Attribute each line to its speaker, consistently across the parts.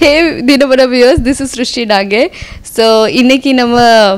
Speaker 1: Hey Dinamalar views this is Rushti நாங்கே so இன்னைக்கு நம்ம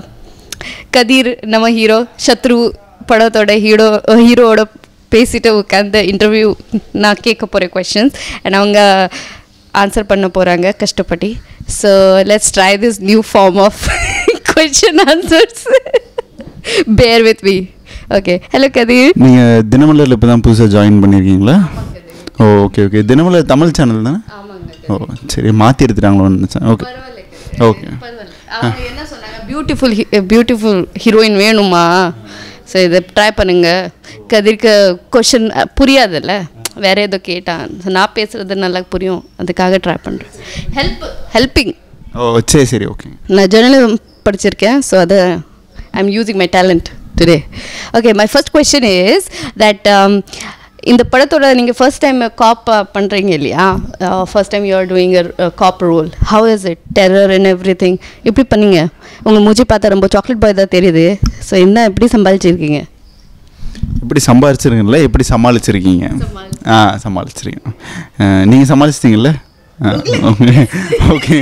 Speaker 1: கதிர் நம்ம ஹீரோ சத்ரு படத்தோட ஹீரோ ஹீரோவோட பேசிட்டு உட்காந்து இன்டர்வியூ நான் கேட்க போகிறேன் கொஷின்ஸ் அண்ட் அவங்க ஆன்சர் பண்ண போகிறாங்க கஷ்டப்பட்டு so let's try this new form of question answers bear with me okay hello Kathir
Speaker 2: நீங்கள் தினமலரில் இப்போ தான் புதுசாக ஜாயின் பண்ணியிருக்கீங்களா ஓ okay okay Dinamalar Tamil channel தானே ஓ சரி மாற்றி எடுத்துட்டாங்களோன்னு நினச்சேன் ஓகே ஓகே
Speaker 1: அவங்க என்ன சொன்னாங்க பியூட்டிஃபுல் பியூட்டிஃபுல் ஹீரோயின் வேணுமா ஸோ இதை ட்ரை பண்ணுங்க கதிர்க்கு கொஷின் புரியாதுல்ல வேற ஏதோ கேட்டான் So, நான் பேசுறது நல்லா புரியும் அதுக்காக ட்ரை பண்ணுறேன் ஹெல்ப் ஹெல்பிங்
Speaker 2: ஓ சரி சரி ஓகே
Speaker 1: நான் ஜேர்னலிசம் படிச்சிருக்கேன் ஸோ அதை I am using my talent today okay my first question is that இந்த படத்தோட நீங்கள் ஃபர்ஸ்ட் டைம் காப் பண்ணுறீங்க இல்லையா first time you are doing cop role how is it terror and everything எப்படி பண்ணீங்க உங்கள் மூஞ்சி பார்த்தா ரொம்ப சாக்லேட் பாய் தான் தெரியுது ஸோ என்ன எப்படி சம்பாதிச்சிருக்கீங்க
Speaker 2: எப்படி சம்பாரிச்சிருக்கீங்களா எப்படி சமாளிச்சிருக்கீங்க ஆ சமாளிச்சிருக்கீங்க நீங்கள் சமாளிச்சிட்டீங்கல்ல ஓகே ஓகே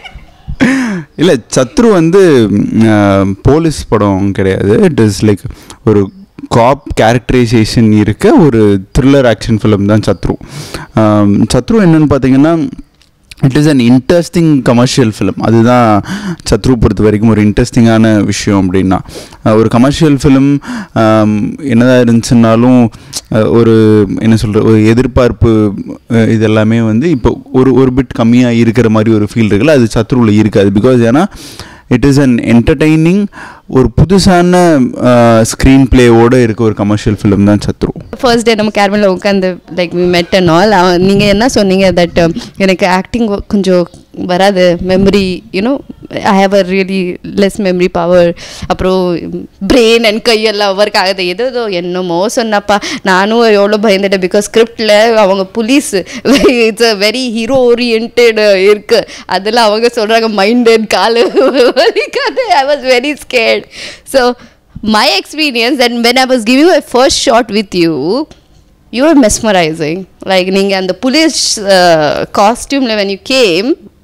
Speaker 2: இல்லை சத்ரு வந்து ம், போலீஸ் படம் கிடையாது இட் இஸ் லைக் ஒரு காப் கேரக்டரைசேஷன் இருக்க ஒரு த்ரில்லர் ஆக்ஷன் ஃபிலிம் தான் சத்ரு ஆம், சத்ரு என்னன்னு பார்த்தீங்கன்னா it is an interesting commercial film அதுதான் சத்ரு பொறுத்த வரைக்கும் ஒரு இன்ட்ரெஸ்டிங்கான விஷயம் அப்படின்னா அஹ் ஒரு கமர்ஷியல் ஃபிலிம் என்னதான் இருந்துச்சுன்னாலும் அஹ் ஒரு என்ன சொல்கிற ஒரு எதிர்பார்ப்பு அஹ் இது எல்லாமே வந்து இப்போ ஒரு ஒரு பிட் கம்மியாக இருக்கிற மாதிரி ஒரு ஃபீல் இருக்குல்ல அது சத்ருவில் இருக்காது பிகாஸ் ஏன்னா இட் இஸ் அன் என்டர்டெய்னிங் ஒரு புதுசான ஸ்க்ரீன் பிளேவோடு இருக்க ஒரு கமர்ஷியல் ஃபிலிம் தான் சத்ரு
Speaker 1: ஃபர்ஸ்ட் டே நம்ம கேரமில் உட்காந்து like we met and all நீங்கள் என்ன சொன்னீங்க தட் எனக்கு ஆக்டிங் கொஞ்சம் வராது memory you know I have a really less memory power அப்புறம் பிரெயின் அண்ட் கையெல்லாம் ஒர்க் ஆகுது ஏதோ ஏதோ என்னமோ சொன்னப்பா நானும் எவ்வளோ பயந்துட்டேன் பிகாஸ் ஸ்கிரிப்டில் அவங்க police it's a very hero orient இருக்குது அதில் அவங்க சொல்கிறாங்க மைண்டு காலு வலிக்காது I was very scared so my experience and when I was giving my first shot with you, you were mesmerizing. Like நீங்க அந்த police uh, costume when you came,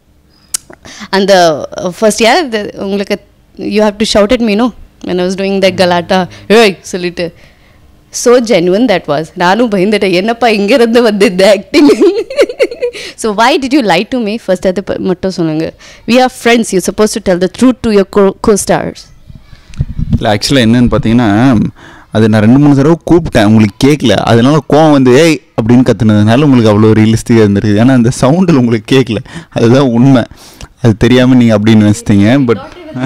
Speaker 1: and the uh, first yeah, the, உங்களுக்கு you have to shout at me, no? When I was doing that galata, hey, சொல்லிட்டு so genuine that was. நானும் பயந்துட்டேன் என்னப்பா இங்கிருந்து வந்து இந்த acting so why did you lie to me first அது ப- மட்டும் சொல்லுங்க we are friends you supposed to tell the truth to your co- co-stars
Speaker 2: இல்லை ஆக்சுவலாக என்னன்னு பார்த்தீங்கன்னா அது நான் ரெண்டு மூணு தடவை கூப்பிட்டேன் உங்களுக்கு கேட்கல அதனால கோவம் வந்து ஏய் அப்படின்னு கத்துனதுனால உங்களுக்கு அவ்வளோ ரியலிஸ்டிக்காக இருந்திருக்கு ஏன்னா அந்த சவுண்டில் உங்களுக்கு கேட்கல அதுதான் உண்மை அது தெரியாமல் நீங்கள் அப்படின்னு நினச்சிட்டீங்க பட்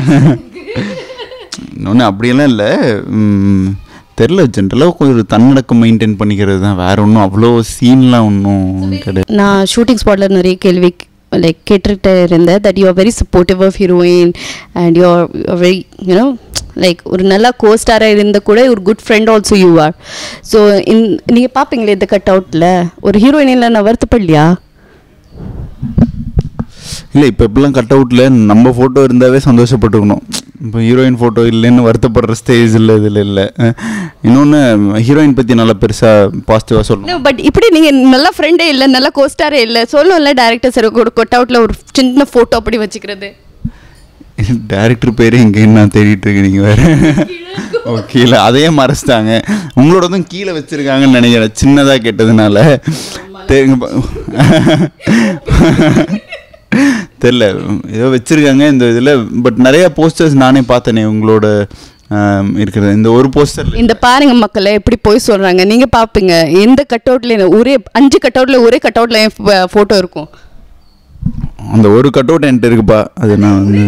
Speaker 2: இன்னொன்று அப்படியெல்லாம் இல்லை தெரில ஜென்ரலாக ஒரு தன்னடக்கம் மெயின்டைன் பண்ணிக்கிறது தான் வேற ஒன்றும் அவ்வளோ சீன்லாம் ஒன்றும் கிடையாது
Speaker 1: நான் ஷூட்டிங் ஸ்பாட்டில் நிறைய கேள்வி லைக் கேட்டுக்கிட்டே இருந்தேன் that you are very supportive of heroine and you are very you know like ஒரு நல்ல கோஸ்டாராக இருந்த கூட ஒரு good friend also you are so in நீங்கள் பார்ப்பீங்களே இந்த கட் அவுட்டில் ஒரு ஹீரோயின் இல்லை நான் வருத்தப்படலையா
Speaker 2: இல்லை இப்போ இப்படிலாம் கட் அவுட்டில் நம்ம ஃபோட்டோ இருந்தாவே சந்தோஷப்பட்டுக்கணும் இப்போ ஹீரோயின் ஃபோட்டோ இல்லைன்னு வருத்தப்படுற ஸ்டேஜ் இல்லை இதில் இல்லை இன்னொன்று ஹீரோயின் பற்றி நல்லா பெருசாக பாசிட்டிவாக சொல்லணும்
Speaker 1: பட் இப்படி நீங்கள் நல்ல ஃப்ரெண்டே இல்லை நல்ல கோஸ்டாரே இல்லை சொல்லணும்ல டேரக்டர் சார் ஒரு கொட் அவுட்டில் ஒரு சின்ன ஃபோட்டோ அப்படி வச்சுக்கிறது
Speaker 2: டேரக்டர் பேர் இங்கே நான் தேடிட்டு இருக்கு நீங்கள் வேறு ஓ கீழே அதையே மறைச்சிட்டாங்க உங்களோடதும் கீழே வச்சுருக்காங்கன்னு நினைக்கிறேன் சின்னதாக கேட்டதுனால தெரியுங்க தெரில ஏதோ வச்சுருக்காங்க இந்த இதில் பட் நிறைய போஸ்டர்ஸ் நானே பார்த்தேனே உங்களோட ஆம், இருக்கிறது இந்த ஒரு போஸ்டர்
Speaker 1: இந்த பாருங்க மக்களை எப்படி போய் சொல்றாங்க நீங்க பாப்பீங்க எந்த கட் அவுட்ல ஒரே அஞ்சு கட் அவுட்ல ஒரே கட் அவுட்ல என் போட்டோ இருக்கும்
Speaker 2: அந்த ஒரு கட் அவுட் என்கிட்ட இருக்குப்பா அது நான் வந்து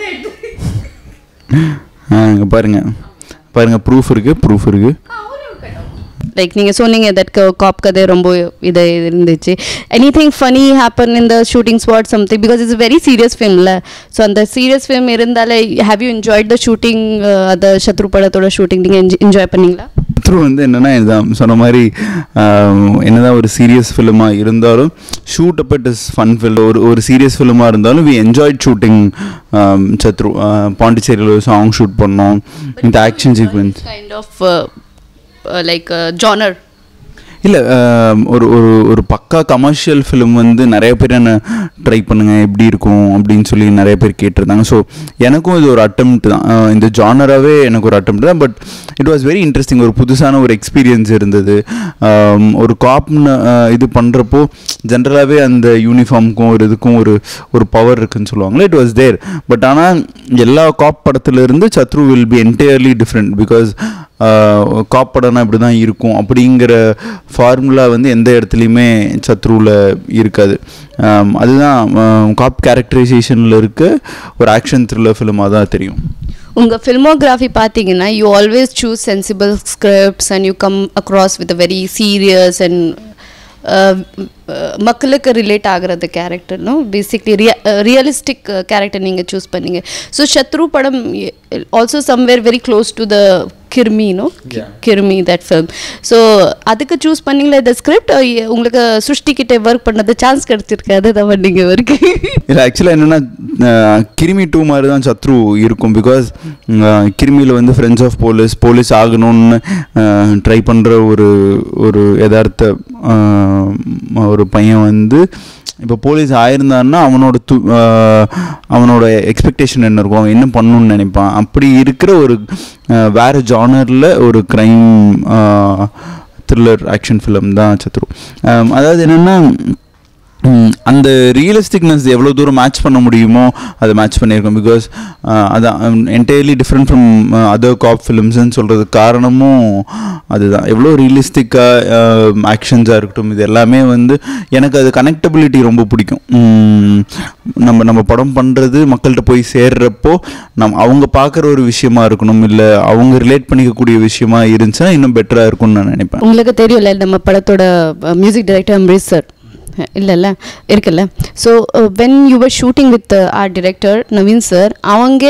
Speaker 2: ஆ இங்கே பாருங்க பாருங்க ப்ரூஃப் இருக்குது ப்ரூஃப் இருக்குது
Speaker 1: லைக் நீங்க சொன்னீங்க தட் காப் கதை ரொம்ப இது இருந்துச்சு anything funny happen in the shooting spot something because it's very serious ஃபிலிம்ல ஸோ அந்த சீரியஸ் ஃபிலிம் இருந்தாலே have you enjoyed the shooting அந்த சத்ரு படத்தோட ஷூட்டிங் நீங்கள் என்ஜாய் பண்ணீங்களா
Speaker 2: த்ரூ வந்து என்னென்னா இதுதான் சொன்ன மாதிரி ஆம், என்னதான் ஒரு சீரியஸ் ஃபிலிமாக இருந்தாலும் shoot up it is fun fill ஒரு ஒரு சீரியஸ் ஃபிலிமாக இருந்தாலும் வி என்ஜாய்ட் ஷூட்டிங் சத்ரு பாண்டிச்சேரியில் ஒரு சாங் ஷூட் பண்ணோம் இந்த action sequence
Speaker 1: kind of like genre
Speaker 2: இல்லை ஒரு ஒரு ஒரு பக்கா கமர்ஷியல் ஃபிலிம் வந்து நிறைய பேர் என்ன ட்ரை பண்ணுங்க எப்படி இருக்கும் அப்படின்னு சொல்லி நிறைய பேர் கேட்டிருந்தாங்க ஸோ எனக்கும் இது ஒரு அட்டம்ப்ட் தான் அஹ் இந்த ஜானராகவே எனக்கு ஒரு அட்டம்ப்ட் தான் but it was very interesting ஒரு புதுசான ஒரு எக்ஸ்பீரியன்ஸ் இருந்தது ஆம், ஒரு காப்னு இது பண்ணுறப்போ ஜென்ரலாகவே அந்த யூனிஃபார்முக்கும் ஒரு இதுக்கும் ஒரு ஒரு பவர் இருக்குன்னு சொல்லுவாங்களே இட் வாஸ் தேர் பட் ஆனால் எல்லா காப் படத்துலேருந்து Sathru will be entirely different because cop படம்னா இப்படி தான் இருக்கும் அப்படிங்கிற ஃபார்முலா வந்து எந்த இடத்துலையுமே சத்ருவில் இருக்காது ஆம், அதுதான் காப் கேரக்டரைசேஷனில் இருக்க ஒரு ஆக்ஷன் த்ரில்லர் ஃபிலிமாக தான் தெரியும்
Speaker 1: உங்கள் ஃபில்மோகிராஃபி பார்த்தீங்கன்னா you always choose sensible scripts and you come across with very serious and மக்களுக்கு ரிலேட் ஆகிறது கேரக்டர்னும் பேசிக்லி ரிய ரியலிஸ்டிக் கேரக்டர் நீங்கள் சூஸ் பண்ணீங்க ஸோ சத்ரு படம் also somewhere very close to the Kirumi no Kirumi that film so அதுக்கு சூஸ் பண்ணீங்களா இந்த ஸ்கிரிப்ட் உங்களுக்கு சுஷ்டி கிட்ட ஒர்க் பண்ணது சான்ஸ் கிடைச்சிருக்கு அதுதான் பண்ணீங்க வரைக்கும்
Speaker 2: இல்லை ஆக்சுவலாக என்னென்னா கிருமி டூ மாதிரி தான் சத்ரு இருக்கும் பிகாஸ் கிருமியில் வந்து ஃப்ரெண்ட்ஸ் ஆஃப் போலீஸ் போலீஸ் ஆகணும்னு ட்ரை பண்ணுற ஒரு ஒரு யதார்த்த அஹ், ஒரு பையன் வந்து இப்போ போலீஸ் ஆயிருந்தான்னா அவனோட து அஹ், அவனோட எக்ஸ்பெக்டேஷன் என்ன இருக்கும் அவன் என்ன பண்ணணும்னு நினைப்பான் அப்படி இருக்கிற ஒரு அஹ், வேற ஜானரில் ஒரு க்ரைம் த்ரில்லர் ஆக்ஷன் ஃபிலிம் தான் சத்ரு அஹ், அதாவது என்னென்னா ம், அந்த ரியலிஸ்டிக்னஸ் எவ்வளோ தூரம் மேட்ச் பண்ண முடியுமோ அதை மேட்ச் பண்ணியிருக்கோம் பிகாஸ் அதான் entirely different from other cop ஃபிலிம்ஸ்ன்னு சொல்கிறதுக்கு காரணமும் அதுதான் எவ்வளோ ரியலிஸ்டிக்காக ஆக்ஷன்ஸாக இருக்கட்டும் இது எல்லாமே வந்து எனக்கு அது கனெக்டபிலிட்டி ரொம்ப பிடிக்கும் ம், நம்ம நம்ம படம் பண்ணுறது மக்கள்கிட்ட போய் சேர்றப்போ நம் அவங்க பார்க்குற ஒரு விஷயமா இருக்கணும் இல்லை அவங்க ரிலேட் பண்ணிக்கக்கூடிய விஷயமா இருந்துச்சுன்னா இன்னும் பெட்டராக இருக்கும்னு நான் நினைப்பேன்
Speaker 1: உங்களுக்கு தெரியும்ல நம்ம படத்தோட மியூசிக் டைரக்டர் அம்ரீஷ் சார் இல்லைல்ல இருக்குல்ல so when you were shooting with art director Naveen sir அவங்க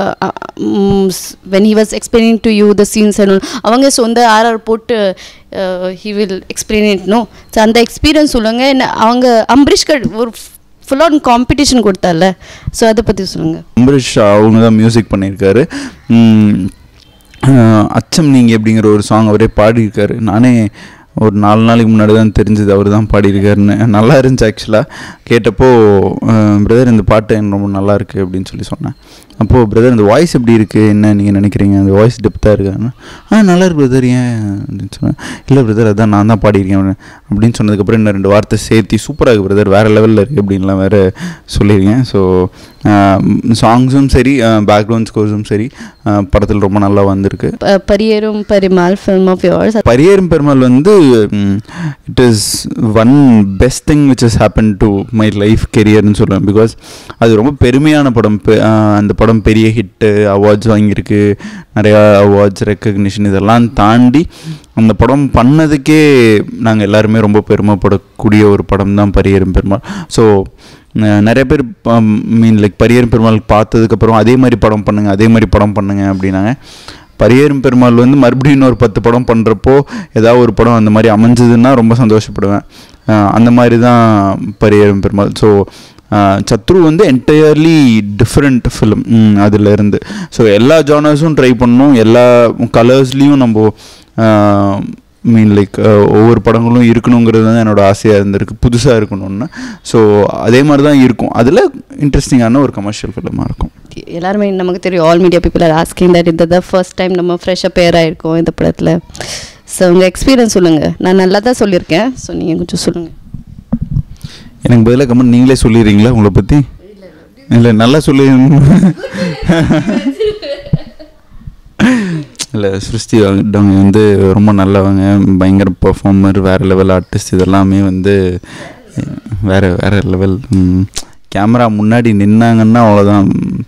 Speaker 1: when he was explaining to you the scenes and அவங்க சொந்த ஆர்ஆர் போட்டு he will explain it no so அந்த எக்ஸ்பீரியன்ஸ் சொல்லுங்க என்ன அவங்க அம்பரீஷ்கர் ஒரு ஃபுல் ஆன் காம்படிஷன் கொடுத்தால ஸோ அதை பற்றி சொல்லுங்கள்
Speaker 2: அம்பரீஷ் அவங்க தான் மியூசிக் பண்ணியிருக்காரு ம், அஹ், அச்சம் நீங்கள் அப்படிங்கிற ஒரு சாங் அவரே பாடியிருக்காரு நானே ஒரு நாலு நாளைக்கு முன்னாடி தான் தெரிஞ்சது அவர் தான் பாடியிருக்காருன்னு நல்லா இருந்துச்சு ஆக்சுவலாக கேட்டப்போ பிரதர் இந்த பாட்டு எனக்கு ரொம்ப நல்லா இருக்குது அப்படின்னு சொல்லி சொன்னேன் அப்போது பிரதர் இந்த வாய்ஸ் எப்படி இருக்குது என்ன நீங்கள் நினைக்கிறீங்க அந்த வாய்ஸ் டெப்த்தாக இருக்கான்னு ஆ நல்லா இருக்கு பிரதர் ஏன் அப்படின்னு சொன்னேன் இல்லை பிரதர் அதான் நான் தான் பாடியிருக்கேன் அப்படின்னு. அப்படின்னு சொன்னதுக்கப்புறம் இன்னும் ரெண்டு வார்த்தை சேர்த்தி சூப்பராக இருக்குது பிரதர் வேறு லெவலில் இருக்குது அப்படின்லாம் வேறு சொல்லியிருக்கேன் ஸோ சாங்ஸும் சரி பேக்ரவுண்ட் ஸ்கோர்ஸும் சரி படத்தில் ரொம்ப நல்லா வந்திருக்கு
Speaker 1: Pariyerum Perumal film of yours
Speaker 2: Pariyerum Perumal வந்து it is one best thing which is happen to my life கெரியர்னு சொல்லுவேன் பிகாஸ் அது ரொம்ப பெருமையான படம் பெ- ஆஹ் அந்த படம் பெரிய ஹிட்டு அவார்ட்ஸ் வாங்கியிருக்கு நிறையா அவார்ட்ஸ் ரெக்கக்னிஷன் இதெல்லாம் தாண்டி அந்த படம் பண்ணதுக்கே நாங்கள் எல்லாருமே ரொம்ப பெருமைப்படக்கூடிய ஒரு படம் தான் பரியேறும் பெருமாள் ஸோ நிறைய பேர் மீன் லைக் பரியேறும் பெருமாள் பார்த்ததுக்கப்புறம் அதே மாதிரி படம் பண்ணுங்க அதே மாதிரி படம் பண்ணுங்க அப்படின்னாங்க பரியேறும் பெருமாள் வந்து மறுபடியும் இன்னொரு பத்து படம் பண்ணுறப்போ ஏதாவது ஒரு படம் அந்த மாதிரி அமைஞ்சதுன்னா ரொம்ப சந்தோஷப்படுவேன் அஹ் அந்த மாதிரி தான் பரியேறும் பெருமாள் ஸோ சத்ரு வந்து என்டையர்லி டிஃப்ரெண்ட் ஃபிலிம் அதில் இருந்து ஸோ எல்லா ஜானர்ஸும் ட்ரை பண்ணணும் எல்லா கலர்ஸ்லேயும் நம்ம மீன் லைக் ஒவ்வொரு படங்களும் இருக்கணுங்கிறது தான் என்னோட ஆசையாக இருந்திருக்கு புதுசாக இருக்கணும்னு ஸோ அதே மாதிரி தான் இருக்கும் அதில் இன்ட்ரெஸ்டிங்கான ஒரு கமர்ஷியல் ஃபிலிமாக இருக்கும்
Speaker 1: எல்லாருமே நமக்கு தெரியும் all media people are asking that இந்த தான் ஃபர்ஸ்ட் டைம் நம்ம ஃப்ரெஷ்ஷாக பேர் ஆயிருக்கோம் இந்த படத்தில் ஸோ உங்கள் எக்ஸ்பீரியன்ஸ் சொல்லுங்கள் நான் நல்லா தான் சொல்லியிருக்கேன் ஸோ நீங்கள் கொஞ்சம் சொல்லுங்கள்
Speaker 2: எனக்கு பதிலாக கமெண்ட் நீங்களே சொல்லிடுறீங்களா உங்களை பற்றி இல்லை நல்லா சொல்லி இல்லை சிருஷ்டி அவங்க வந்து ரொம்ப நல்லவங்க பயங்கர பர்ஃபார்மர் வேறு லெவல் ஆர்டிஸ்ட் இதெல்லாமே வந்து வேறு வேறு லெவல் கேமரா முன்னாடி நின்னாங்கன்னா அவ்வளோதான்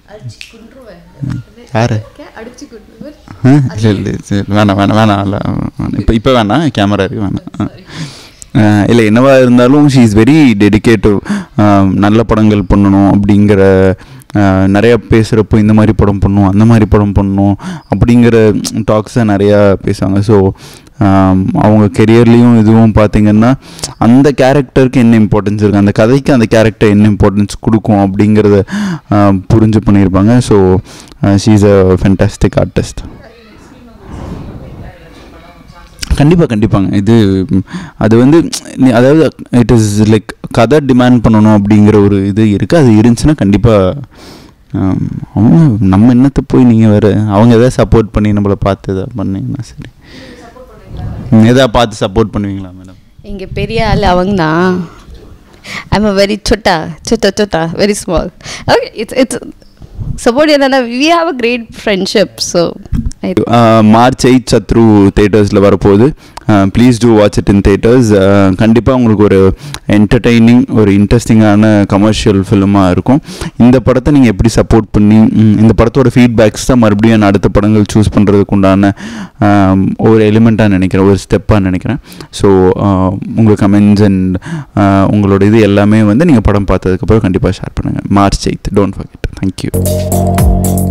Speaker 2: யார் இல்லை இல்லை சரி, வேணாம் வேணாம் வேணாம் இல்லை இப்போ இப்போ வேணாம் கேமரா இருக்கு வேணாம் ஆ. இல்லை என்னவா இருந்தாலும் ஷீ இஸ் வெரி டெடிக்கேட்டிவ் நல்ல படங்கள் பண்ணணும் அப்படிங்கிற ஆஹ், நிறைய பேசுகிறப்போ இந்த மாதிரி படம் பண்ணணும் அந்த மாதிரி படம் பண்ணணும் அப்படிங்கிற டாக்ஸை நிறையா பேசுவாங்க ஸோ அவங்க கெரியர்லேயும் இதுவும் பார்த்தீங்கன்னா அந்த கேரக்டருக்கு என்ன இம்பார்ட்டன்ஸ் இருக்குது அந்த கதைக்கு அந்த கேரக்டர் என்ன இம்பார்ட்டன்ஸ் கொடுக்கும் அப்படிங்கிறத ஆஹ், புரிஞ்சு பண்ணியிருப்பாங்க so she is a fantastic artist கண்டிப்பாக கண்டிப்பாங்க இது ம், அது வந்து நீ- அதாவது இட் இஸ் லைக் கதை டிமாண்ட் பண்ணணும் அப்படிங்கிற ஒரு இது இருக்குது அது இருந்துச்சுன்னா கண்டிப்பாக அவங்க நம்ம என்னத்தை போய் நீங்கள் வேறு அவங்க எதாவது சப்போர்ட் பண்ணி நம்மளை பார்த்து எதாவது பண்ணீங்கன்னா சரி ம், எதாவது பார்த்து சப்போர்ட் பண்ணுவீங்களா மேடம்
Speaker 1: இங்கே பெரிய ஆள் அவங்க தான் ஐம் அ வெரி சொட்டா சொட்டா சொட்டா very small okay it's it's support என்னன்னா we have a great friendship so
Speaker 2: March eight Sathru தேட்டர்ஸில் வரப்போகுது please do watch it in theatres கண்டிப்பாக உங்களுக்கு ஒரு என்டர்டெய்னிங் ஒரு இன்ட்ரெஸ்டிங்கான கமர்ஷியல் ஃபிலிமாக இருக்கும் இந்த படத்தை நீங்கள் எப்படி சப்போர்ட் பண்ணி ம், இந்த படத்தோட ஃபீட்பேக்ஸ் தான் மறுபடியும் நான் அடுத்த படங்கள் சூஸ் பண்ணுறதுக்கு உண்டான ஆம், ஒரு எலிமெண்ட்டாக நினைக்கிறேன் ஒரு ஸ்டெப்பாக நினைக்கிறேன் ஸோ உங்கள் கமெண்ட்ஸ் அண்ட் உங்களோட இது எல்லாமே வந்து நீங்கள் படம் பார்த்ததுக்கப்புறம் கண்டிப்பாக ஷேர் பண்ணுங்கள் March eight don't forget thank you